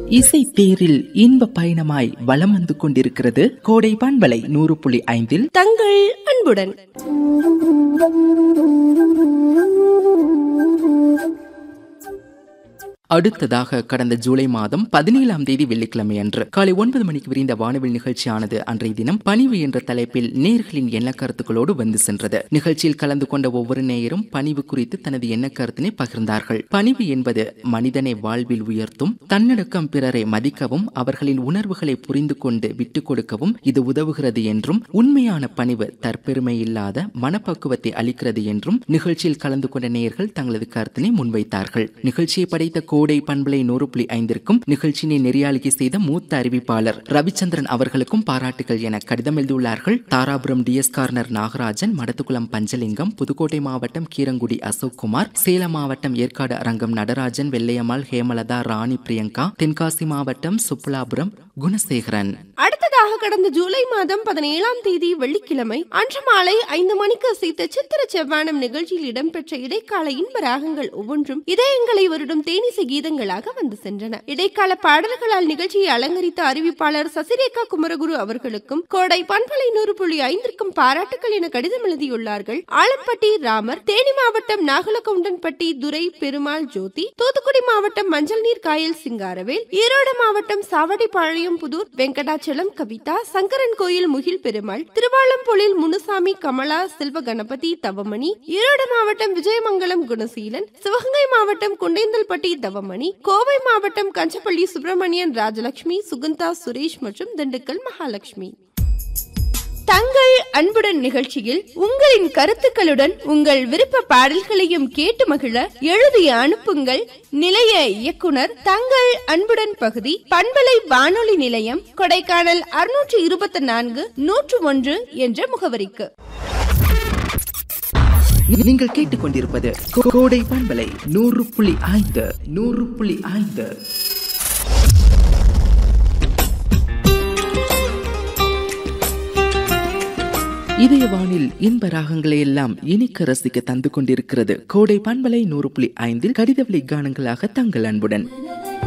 இசை தேரில் இன்ப பயணமாய் வலம் வந்து கொண்டிருக்கிறது கோடை பண்பலை நூறு புள்ளி ஐந்தில் தங்கள் அன்புடன் அடுத்ததாக கடந்த ஜூலை மாதம் பதினேழாம் தேதி வெள்ளிக்கிழமை அன்று காலை ஒன்பது மணிக்கு விரிந்த வானவில் நிகழ்ச்சியானது அன்றைய தினம் பணிவு என்ற தலைப்பில் நேர்களின் எண்ண கருத்துக்களோடு வந்து சென்றது நிகழ்ச்சியில் கலந்து கொண்ட ஒவ்வொரு நேயரும் பணிவு குறித்து தனது எண்ண கருத்தினை பகிர்ந்தார்கள் பணிவு என்பது மனிதனை வாழ்வில் உயர்த்தும் தன்னடக்கம் பிறரை மதிக்கவும் அவர்களின் உணர்வுகளை புரிந்து கொண்டு விட்டுக் கொடுக்கவும் இது உதவுகிறது என்றும் உண்மையான பணிவு தற்பெருமை இல்லாத மனப்பக்குவத்தை அளிக்கிறது என்றும் நிகழ்ச்சியில் கலந்து கொண்ட நேயர்கள் தங்களது கருத்தினை முன்வைத்தார்கள் நிகழ்ச்சியை படைத்த கோடை பண்பலை நூறு புள்ளி ஐந்திற்கும் நிகழ்ச்சியினை நெறியாளிகை செய்த மூத்த அறிவிப்பாளர் ரவிச்சந்திரன் அவர்களுக்கும் பாராட்டுகள் என கடிதம் எழுதியுள்ளார்கள் தாராபுரம் டிஎஸ் கார்னர் நாகராஜன் மடத்துக்குளம் பஞ்சலிங்கம் புதுக்கோட்டை மாவட்டம் கீரங்குடி அசோக் குமார் சேலம் மாவட்டம் ஏற்காடு அரங்கம் நடராஜன் வெள்ளையம்மாள் ஹேமலதா ராணி பிரியங்கா தென்காசி மாவட்டம் சுப்புலாபுரம் குணசேகரன் அடுத்ததாக கடந்த ஜூலை மாதம் பதினேழாம் தேதி வெள்ளிக்கிழமை அன்று மாலை ஐந்து மணிக்கு அசைத்த சித்திர செவ்வானம் நிகழ்ச்சியில் இடம்பெற்ற இடைக்கால இன்ப ராகங்கள் ஒவ்வொன்றும் இதயங்களை வருடும் தேனிசை கீதங்களாக வந்து சென்றன இடைக்கால பாடல்களால் நிகழ்ச்சியை அலங்கரித்த அறிவிப்பாளர் சசிரேகா குமரகுரு அவர்களுக்கும் கோடை பண்பலை நூறு புள்ளி ஐந்திற்கும் பாராட்டுகள் என கடிதம் எழுதியுள்ளார்கள் ஆலம்பட்டி ராமர் தேனி மாவட்டம் நாகலகவுண்டன்பட்டி துரை பெருமாள் ஜோதி தூத்துக்குடி மாவட்டம் மஞ்சள் நீர் காயல் சிங்காரவேல் ஈரோடு மாவட்டம் சாவடிப்பாளையம் புதூர் வெங்கடாச்சலம் கவிதா சங்கரன் கோயில் முகில் பெருமாள் திருவாளம்பொழில் முனுசாமி கமலா செல்வ கணபதி தவமணி ஈரோடு மாவட்டம் விஜயமங்கலம் குணசீலன் சிவகங்கை மாவட்டம் குண்டேந்தல்பட்டி தவமணி கோவை மாவட்டம் கஞ்சப்பள்ளி சுப்பிரமணியன் ராஜலட்சுமி சுகந்தா சுரேஷ் மற்றும் திண்டுக்கல் மகாலட்சுமி தங்கள் அன்புடன் நிகழ்ச்சியில் உங்களின் கருத்துக்களுடன் உங்கள் விருப்ப பாடல்களையும் கேட்டு மகிழ எழுதி அனுப்புங்கள் நிலைய இயக்குனர் தங்கள் அன்புடன் பகுதி பண்பலை வானொலி நிலையம் கொடைக்கானல் அறுநூற்று இருபத்தி நான்கு நூற்று ஒன்று என்ற முகவரிக்கு நீங்கள் கேட்டுக்கொண்டிருப்பது கோ- கோடை பண்பலை நூறு புள்ளி ஐந்து நூறு புள்ளி ஐந்து இதய வானில் இன்ப ராகங்களை எல்லாம் இனிக்க ரசிக்க தந்து கொண்டிருக்கிறது கோடை பண்பலை நூறு புள்ளி ஐந்தில் கடிதவெளி கானங்களாக தங்கள் அன்புடன்